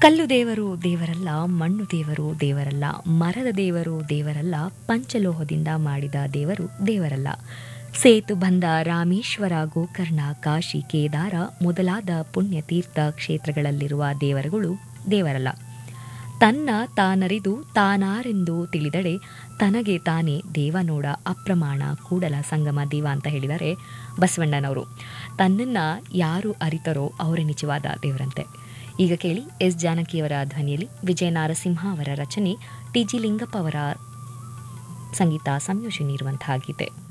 ಕಲ್ಲು ದೇವರು ದೇವರಲ್ಲ ಮಣ್ಣು ದೇವರು ದೇವರಲ್ಲ ಮರದ ದೇವರು ದೇವರಲ್ಲ ಪಂಚಲೋಹದಿಂದ ಮಾಡಿದ ದೇವರು ದೇವರಲ್ಲ ಸೇತು ಬಂದ ರಾಮೇಶ್ವರ ಗೋಕರ್ಣ ಕಾಶಿ ಕೇದಾರ ಮೊದಲಾದ ಪುಣ್ಯತೀರ್ಥ ಕ್ಷೇತ್ರಗಳಲ್ಲಿರುವ ದೇವರುಗಳು ದೇವರಲ್ಲ ತನ್ನ ತಾನರಿದು ತಾನಾರೆಂದು ತಿಳಿದಡೆ ತನಗೆ ತಾನೇ ದೇವ ನೋಡ ಅಪ್ರಮಾಣ ಕೂಡಲ ಸಂಗಮ ದೇವ ಅಂತ ಹೇಳಿದರೆ ಬಸವಣ್ಣನವರು ತನ್ನನ್ನ ಯಾರು ಅರಿತರೋ ಅವರೇ ನಿಜವಾದ ದೇವರಂತೆ ಈಗ ಕೇಳಿ ಎಸ್ ಜಾನಕಿಯವರ ಧ್ವನಿಯಲ್ಲಿ ವಿಜಯ ನಾರಸಿಂಹ ಅವರ ರಚನೆ ಟಿ ಜಿ ಲಿಂಗಪ್ಪ ಅವರ ಸಂಗೀತ ಸಂಯೋಜನೆ ಇರುವಂತಹ ಗೀತೆ